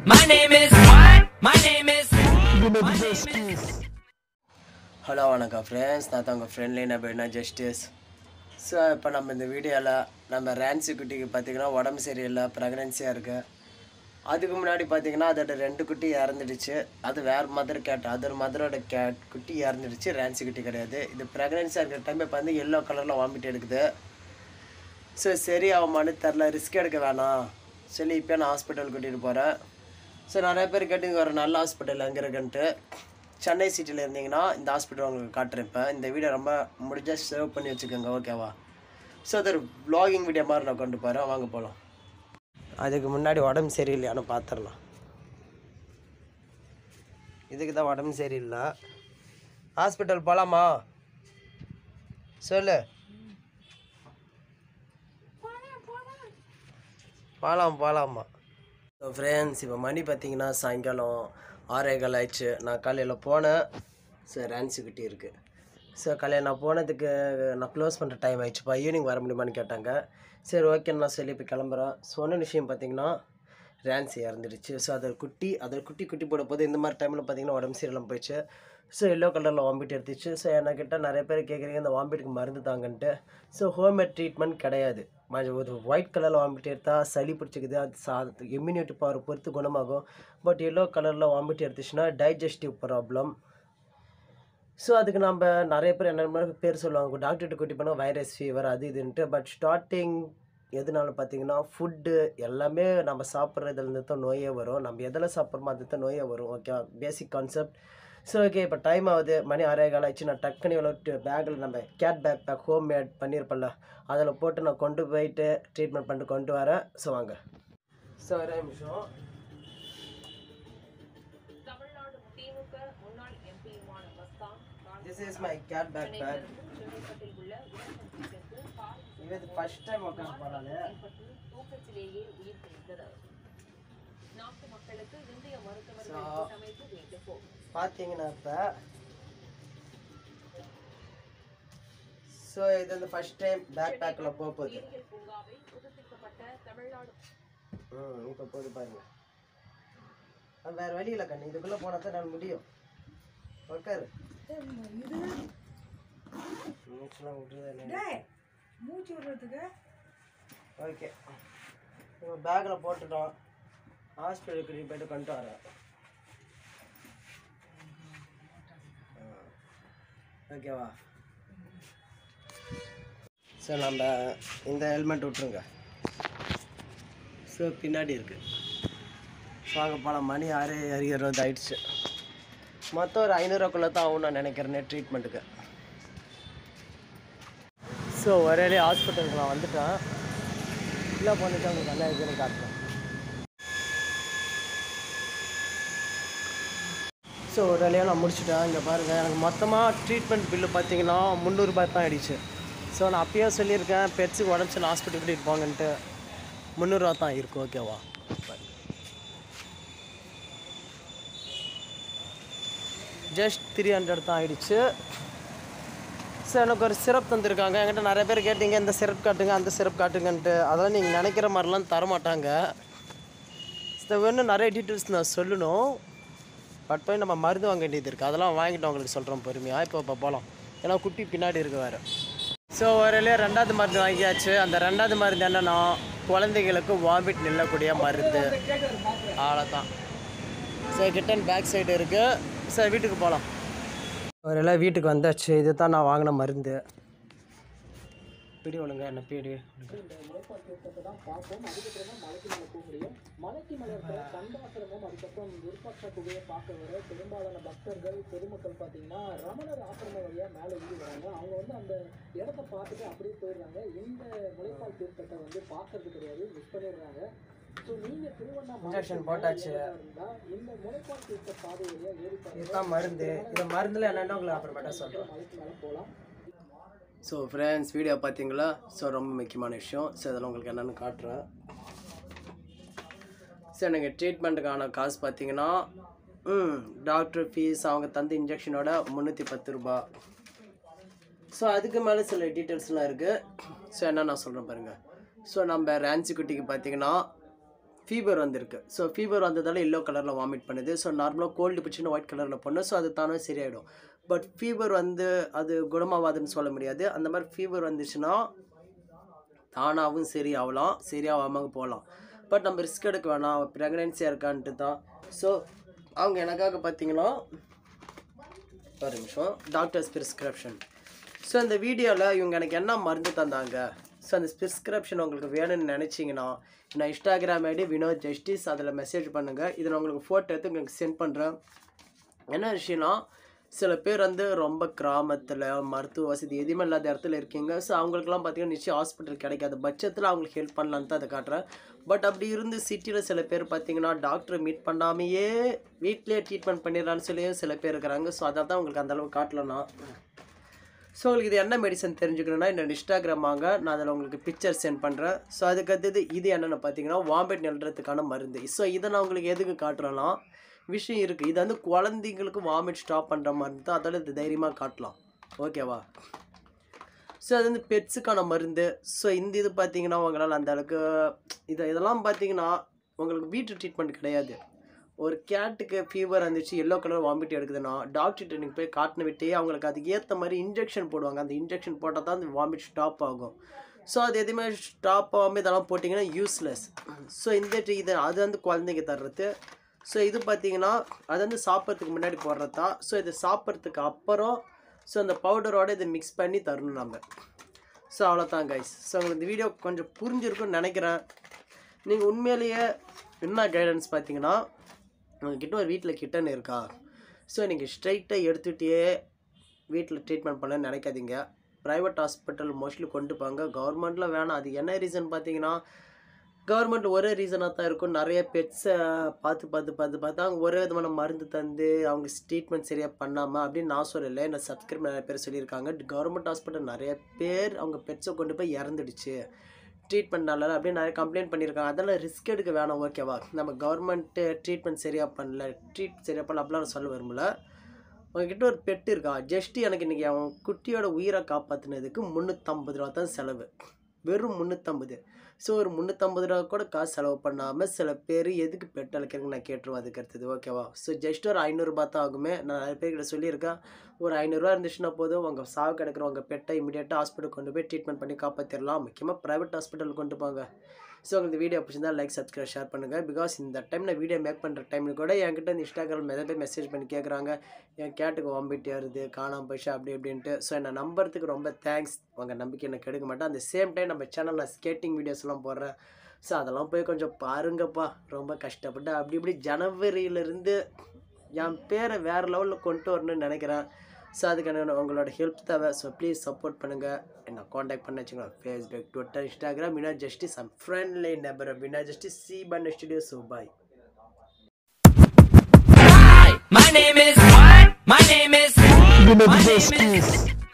My name is what? My name is. Hello வணக்கம் friends நான் தான் உங்கள் ஃப்ரெண்ட்லி நம்ம என்ன ஜஸ்டிஸ் ஸோ இப்போ நம்ம இந்த வீடியோவில் நம்ம ரேன்சி குட்டிக்கு பார்த்தீங்கன்னா உடம்பு சரியில்லை ப்ரெக்னென்சியாக இருக்குது அதுக்கு முன்னாடி பார்த்தீங்கன்னா அதோட ரெண்டு குட்டி இறந்துடுச்சு அது வேறு மதர் கேட் அதர் மதரோட கேட் குட்டி இறந்துடுச்சு ரேன்சி குட்டி கிடையாது இது ப்ரெக்னென்சியாக இருக்கிற டைம் இப்போ வந்து எல்லோ கலரில் வாமிட் எடுக்குது ஸோ சரி ஆகுமான்னு தெரில ரிஸ்க் எடுக்க வேணாம் சொல்லி இப்போ நான் ஹாஸ்பிட்டல் கூட்டிகிட்டு போகிறேன் ஸோ நிறைய பேர் கேட்டுங்க ஒரு நல்ல ஹாஸ்பிட்டல் எங்கே இருக்குன்ட்டு சென்னை சிட்டியில் இருந்தீங்கன்னா இந்த ஹாஸ்பிட்டல் உங்களுக்கு காட்டுறேன் இப்போ இந்த வீடியோ ரொம்ப முடிஞ்சால் சேவ் பண்ணி வச்சுக்கோங்க ஓகேவா ஸோ அது ஒரு vlogging வீடியோ மாதிரி நான் கொண்டு போகிறேன் வாங்க போகலாம் அதுக்கு முன்னாடி உடம்பு சரியில்லையான்னு பார்த்துடலாம் இதுக்கு தான் உடம்பு சரியில்லை ஹாஸ்பிட்டல் போகலாமா சொல்லு போகலாம் போகலாமா ஸோ ஃப்ரெண்ட்ஸ் இப்போ மணி பார்த்தீங்கன்னா சாயங்காலம் ஆறேகால் ஆயிடுச்சு நான் காலையில் போனேன் ஸோ ரேன்சி குட்டி இருக்குது ஸோ காலையில் நான் போனதுக்கு நான் க்ளோஸ் பண்ணுற டைம் ஆயிடுச்சுப்பா ஈவினிங் வர முடியுமான்னு கேட்டாங்க சரி ஓகேன்னு நான் சொல்லி இப்போ கிளம்புறேன் சொன்ன விஷயம் பார்த்தீங்கன்னா ரேன்சி இறந்துடுச்சு ஸோ அது ஒரு குட்டி அது ஒரு குட்டி குட்டி போட போது இந்த மாதிரி டைமில் பார்த்தீங்கன்னா உடம்பு சரியில்லாமல் போயிடுச்சு ஸோ எல்லோ கலரில் வாமிட் எடுத்துச்சு ஸோ என்கிட்ட நிறைய பேர் கேட்குறீங்க இந்த வாமிட்டுக்கு மருந்து தாங்கன்ட்டு ஸோ ஹோம்மேட் ட்ரீட்மெண்ட் கிடையாது ம- ஒரு ஒயிட் கலரில் வாமிட் எடுத்தால் சளி பிடிச்சிக்குது அது சா இம்யூனிட்டி பவர் பொறுத்து குணமாகும் பட் எல்லோ கலரில் வாமிட் எடுத்துச்சுன்னா டைஜஸ்டிவ் ப்ராப்ளம் ஸோ அதுக்கு நம்ம நிறைய பேர் என்ன பேர் சொல்லுவாங்க டாக்டர்கிட்ட கூட்டி போனால் வைரஸ் ஃபீவர் அது இதுன்ட்டு பட் ஸ்டார்டிங் எதனால பார்த்தீங்கன்னா ஃபுட்டு எல்லாமே நம்ம சாப்பிட்றதுலேருந்து தான் நோயே வரும் நம்ம எதில் சாப்பிட்றோமோ அது தான் நோயே வரும் okay basic concept so okay இப்போ டைம் ஆகுது மணி ஆறே கால் ஆயிடுச்சு நான் டக்குன்னு இவ்வளோ பேக்கில் நம்ம cat bag bag home made பண்ணியிருப்பேன்ல அதில் போட்டு நான் கொண்டு போயிட்டு ட்ரீட்மெண்ட் பண்ணிட்டு கொண்டு வரேன் ஸோ வாங்க ஸோ ஒரே நிமிஷம் தமிழ்நாடு திமுக முன்னாள் எம்பியுமான Mastan this is my cat bag bag செங்கல்பட்டில் உள்ள உடற்பயிற்சிக்கு கால் இது ஃபஸ்ட் டைம் உட்காந்து போகிறாரு ஏற்பட்டு தூக்கத்திலேயே உயிர் பிரிந்தது நாட்டு மக்களுக்கு இந்திய மருத்துவர்கள் So- சமைத்து வேண்டுகோள் பார்த்தீங்கன்னா இப்போ ஸோ இது வந்து ஃபஸ்ட் டைம் பேக் பேக்கில் போக போகுது உயிரியல் பூங்காவில் புதுப்பிக்கப்பட்ட தமிழ்நாடு ம் இப்போ போகுது பாருங்க அது வேறு வழி இல்லை கண்ணு இதுக்குள்ளே போனால் தான் நான் முடியும் உட்காரு மூச்சுலாம் விட்டுருதா மூச்சு விடுறதுக்கு ஓகே இப்போ பேக்கில் போட்டுட்டோம் ஹாஸ்பிட்டலுக்கு கூட்டிட்டு போயிட்டு கொண்டு வரேன் ஓகேவா சார் நம்ம இந்த ஹெல்மெட் விட்ருங்க ஸோ பின்னாடி இருக்குது ஸோ அங்கே போகலாம் மணி ஆறு ஆறு இருபது ஆயிடுச்சு மொத்தம் ஒரு ஐநூறுவாக்குள்ளே தான் ஆகும் நான் நினைக்கிறேன் ட்ரீட்மெண்ட்டுக்கு ஸோ ஒரே ஹாஸ்பிட்டலுக்கு நான் வந்துட்டேன் இல்லை பண்ணிட்டு உங்களுக்கு என்ன இருக்குன்னு காட்டுறேன் ஸோ ஒரு வேலையாக நான் முடிச்சிட்டேன் இங்கே பாருங்கள் எனக்கு மொத்தமாக ட்ரீட்மெண்ட் பில்லு பார்த்தீங்கன்னா முந்நூறுபாய் தான் ஆயிடுச்சு ஸோ நான் அப்பயே சொல்லியிருக்கேன் பெட்ஸுக்கு உடம்பு ஹாஸ்பிட்டல் கூட்டிகிட்டு போங்கன்ட்டு முந்நூறுரூவா தான் இருக்கும் ஓகேவா ஜஸ்ட் த்ரீ ஹண்ட்ரட் தான் ஆயிடுச்சு சார் எனக்கு ஒரு சிரப் தந்திருக்காங்க என்கிட்ட நிறைய பேர் கேட்டீங்க இந்த சிரப் காட்டுங்க அந்த சிரப் காட்டுங்கன்ட்டு அதெல்லாம் நீங்கள் நினைக்கிற மாதிரிலாம் தர மாட்டாங்க இதை வேணும் நிறைய டீட்டெயில்ஸ் நான் சொல்லணும் பட் போய் நம்ம மருந்து வாங்க வேண்டியது இருக்குது அதெல்லாம் வாங்கிட்டு உங்களுக்கு சொல்கிறோம் பொறுமையாக இப்போ இப்போ போகலாம் ஏன்னா குட்டி பின்னாடி இருக்கு வேறு ஸோ ஒரேலே ரெண்டாவது மருந்து வாங்கியாச்சு அந்த ரெண்டாவது மருந்து என்னன்னா குழந்தைகளுக்கு வாமிட் நில்லக்கூடிய மருந்து அவ்வளோதான் சரி கிட்டன் பேக் சைடு இருக்குது சரி வீட்டுக்கு போகலாம் ஒருவேளை வீட்டுக்கு வந்தாச்சு இது தான் நான் வாங்கின மருந்து பிடி ஒழுங்க என்ன பிடி இன்ஜெக்ஷன் போட்டாச்சு இதுதான் மருந்து இந்த மருந்தில் என்னென்ன உங்களுக்கு அப்புறமேட்டா சொல்கிறேன் ஸோ ஃப்ரெண்ட்ஸ் வீடியோ பார்த்தீங்களா ஸோ ரொம்ப முக்கியமான விஷயம் ஸோ இதெல்லாம் உங்களுக்கு என்னென்னு காட்டுறேன் ஸோ எனக்கு ட்ரீட்மெண்ட்டுக்கான காசு பார்த்தீங்கன்னா ம் டாக்டர் ஃபீஸ் அவங்க தந்த இன்ஜெக்ஷனோட முந்நூற்றி பத்து ரூபா ஸோ அதுக்கு மேலே சில டீட்டெயில்ஸ்லாம் இருக்குது ஸோ என்ன நான் சொல்கிறேன் பாருங்கள் ஸோ நம்ம ரேன்சி குட்டிக்கு பார்த்தீங்கன்னா ஃபீவர் வந்திருக்கு ஸோ ஃபீவர் வந்ததால எல்லோ கலரில் வாமிட் பண்ணுது ஸோ நார்மலாக கோல்டு பிடிச்சின்னு ஒயிட் கலரில் பண்ணும் ஸோ அது தானே சரியாயிடும் பட் ஃபீவர் வந்து அது குணமாகாதுன்னு சொல்ல முடியாது அந்த மாதிரி ஃபீவர் வந்துச்சுன்னா தானாகவும் சரி ஆகலாம் சரியாகாமல் போகலாம் பட் நம்ம ரிஸ்க் எடுக்க வேணாம் ப்ரெக்னென்சியாக இருக்கான்ட்டு தான் ஸோ அவங்க எனக்காக பார்த்தீங்கன்னா ஒரு நிமிஷம் டாக்டர்ஸ் ப்ரிஸ்கிரிப்ஷன் ஸோ இந்த வீடியோவில் இவங்க எனக்கு என்ன மருந்து தந்தாங்க ஸோ அந்த ப்ரிஸ்கிரிப்ஷன் உங்களுக்கு வேணும்னு நினச்சிங்கன்னா நான் இன்ஸ்டாகிராம் ஐடி வினோத் ஜஸ்டிஸ் அதில் மெசேஜ் பண்ணுங்கள் இதை நான் உங்களுக்கு ஃபோட்டோ எடுத்து உங்களுக்கு சென்ட் பண்ணுறேன் என்ன விஷயம்னா சில பேர் வந்து ரொம்ப கிராமத்தில் மருத்துவ வசதி எதுவுமே இல்லாத இடத்துல இருக்கீங்க ஸோ அவங்களுக்குலாம் பார்த்தீங்கன்னா நிச்சயம் ஹாஸ்பிட்டல் கிடைக்காத பட்சத்தில் அவங்களுக்கு ஹெல்ப் பண்ணலான்னு தான் அதை காட்டுறேன் பட் அப்படி இருந்து சிட்டியில் சில பேர் பார்த்தீங்கன்னா டாக்டரை மீட் பண்ணாமையே வீட்டிலே ட்ரீட்மெண்ட் பண்ணிடலான்னு சொல்லியும் சில பேர் இருக்கிறாங்க ஸோ அதை தான் உங்களுக்கு அந்தளவு காட்டலன்னா ஸோ உங்களுக்கு இது என்ன மெடிசன் தெரிஞ்சுக்கணுன்னா என்னோட இன்ஸ்டாகிராம் வாங்க நான் அதில் உங்களுக்கு பிக்சர் சென்ட் பண்ணுறேன் ஸோ அதுக்கு அடுத்தது இது என்னென்னு பார்த்தீங்கன்னா வாமிட் நில்றதுக்கான மருந்து ஸோ இதை நான் உங்களுக்கு எதுக்கு காட்டுறேன்னா விஷயம் இருக்குது இது வந்து குழந்தைங்களுக்கு வாமிட் ஸ்டாப் பண்ணுற மருந்து தான் அதோட இது தைரியமாக காட்டலாம் ஓகேவா ஸோ அது வந்து பெட்ஸுக்கான மருந்து ஸோ இந்த இது பார்த்தீங்கன்னா உங்களால் அந்த அளவுக்கு இதை இதெல்லாம் பார்த்தீங்கன்னா உங்களுக்கு வீட்டு ட்ரீட்மெண்ட் கிடையாது ஒரு கேட்டுக்கு ஃபீவர் வந்துச்சு எல்லோ கலர் வாமிட் எடுக்குதுன்னா டாக்டர்கிட்ட நீங்கள் போய் காட்டின விட்டே அவங்களுக்கு அதுக்கு ஏற்ற மாதிரி இன்ஜெக்ஷன் போடுவாங்க அந்த இன்ஜெக்ஷன் போட்டால் தான் அந்த வாமிட் ஸ்டாப் ஆகும் ஸோ அது எதுவுமே ஸ்டாப் ஆகாமல் இதெல்லாம் போட்டிங்கன்னா யூஸ்லெஸ் ஸோ இந்த ட்ரீ- இது அது வந்து குழந்தைங்க தர்றது ஸோ இது பார்த்தீங்கன்னா அது வந்து சாப்பிட்றதுக்கு முன்னாடி போடுறது தான் ஸோ இது சாப்பிட்றதுக்கு அப்புறம் ஸோ அந்த பவுடரோட இதை மிக்ஸ் பண்ணி தரணும் நம்ம ஸோ அவ்வளோதான் கைஸ் ஸோ உங்களுக்கு இந்த வீடியோ கொஞ்சம் புரிஞ்சிருக்கும்னு நினைக்கிறேன் நீங்கள் உண்மையிலேயே என்ன கைடன்ஸ் பார்த்தீங்கன்னா உங்ககிட்ட ஒரு வீட்டில் கிட்டன் இருக்கா ஸோ நீங்கள் ஸ்ட்ரைட்டாக எடுத்துகிட்டே வீட்டில் ட்ரீட்மெண்ட் பண்ண நினைக்காதீங்க ப்ரைவேட் ஹாஸ்பிட்டல் மோஸ்ட்லி கொண்டு போங்க கவர்மெண்ட்டில் வேணாம் அது என்ன ரீசன் பார்த்தீங்கன்னா கவர்மெண்ட் ஒரே ரீசனாக தான் இருக்கும் நிறைய பெட்ஸை பார்த்து பார்த்து பார்த்து பார்த்து அவங்க ஒரே விதமான மருந்து தந்து அவங்க ட்ரீட்மெண்ட் சரியாக பண்ணாமல் அப்படின்னு நான் சொல்லலை என்ன சப்ஸ்கிரைப் நிறைய பேர் சொல்லியிருக்காங்க கவர்மெண்ட் ஹாஸ்பிட்டல் நிறைய பேர் அவங்க பெட்ஸை கொண்டு போய் இறந்துடுச்சு ட்ரீட்மெண்ட் நல்லா இல்லை அப்படின்னு நிறைய கம்ப்ளைண்ட் பண்ணியிருக்காங்க அதெல்லாம் ரிஸ்க் எடுக்க வேணாம் ஓகேவா நம்ம கவர்மெண்ட்டு ட்ரீட்மெண்ட் சரியாக பண்ணல ட்ரீட் சரியாக பண்ணல அப்படிலாம் நான் சொல்ல விரும்பல உங்ககிட்ட ஒரு பெட்டு இருக்கா ஜஸ்ட் எனக்கு இன்றைக்கி அவன் குட்டியோட உயிரை காப்பாற்றினதுக்கு முந்நூற்றம்பது ரூபா தான் செலவு வெறும் முந்நூற்றம்பது ஸோ ஒரு முந்நூற்றம்பது ரூபா கூட காசு செலவு பண்ணாமல் சில பேர் எதுக்கு பெட் அழைக்கிறதுக்கு நான் கேட்டுருவேன் அதுக்கு அடுத்தது ஓகேவா ஸோ ஜஸ்ட் ஒரு ஐநூறுரூபா தான் ஆகுமே நான் நிறைய பேர்கிட்ட சொல்லியிருக்கேன் ஒரு ஐநூறுரூவா இருந்துச்சுன்னா போதும் உங்கள் சாவு கிடக்கிற உங்கள் பெட்டை இமீடியட்டாக ஹாஸ்பிட்டல் கொண்டு போய் ட்ரீட்மெண்ட் பண்ணி காப்பாற்றிடலாம் முக்கியமாக ப்ரைவேட் ஹாஸ்பிட்டல் கொண்டு போங்க ஸோ உங்களுக்கு இந்த வீடியோ பிடிச்சிருந்தா லைக் சப்ஸ்கிரைப் ஷேர் பண்ணுங்கள் பிகாஸ் இந்த டைம் நான் வீடியோ மேக் பண்ணுற டைமில் கூட என்கிட்ட இந்த இன்ஸ்டாகிராம் நிறைய பேர் மெசேஜ் பண்ணி கேட்குறாங்க என் கேட்டுக்கு வாம்பிட்டு வருது காணாமல் போயிடுச்சு அப்படி இப்படின்ட்டு ஸோ என்னை நம்புறதுக்கு ரொம்ப தேங்க்ஸ் உங்கள் நம்பிக்கை எனக்கு கெடுக்க மாட்டேன் அந்த சேம் டைம் நம்ம சேனல் நான் ஸ்கேட்டிங் வீடியோஸ்லாம் போடுறேன் ஸோ அதெல்லாம் போய் கொஞ்சம் பாருங்கப்பா ரொம்ப கஷ்டப்பட்டு அப்படி இப்படி ஜனவரியிலேருந்து என் பேரை வேறு லெவலில் கொண்டு வரணும்னு நினைக்கிறேன் ஸோ அதுக்கான உங்களோட ஹெல்ப் தேவை ஸோ ப்ளீஸ் சப்போர்ட் பண்ணுங்கள் என்ன காண்டாக்ட் பண்ண வச்சுக்கோங்க Facebook Twitter Instagram Vina Justice and friendly number Vina Justice C fun studio so bye My name is. My name is. My name is.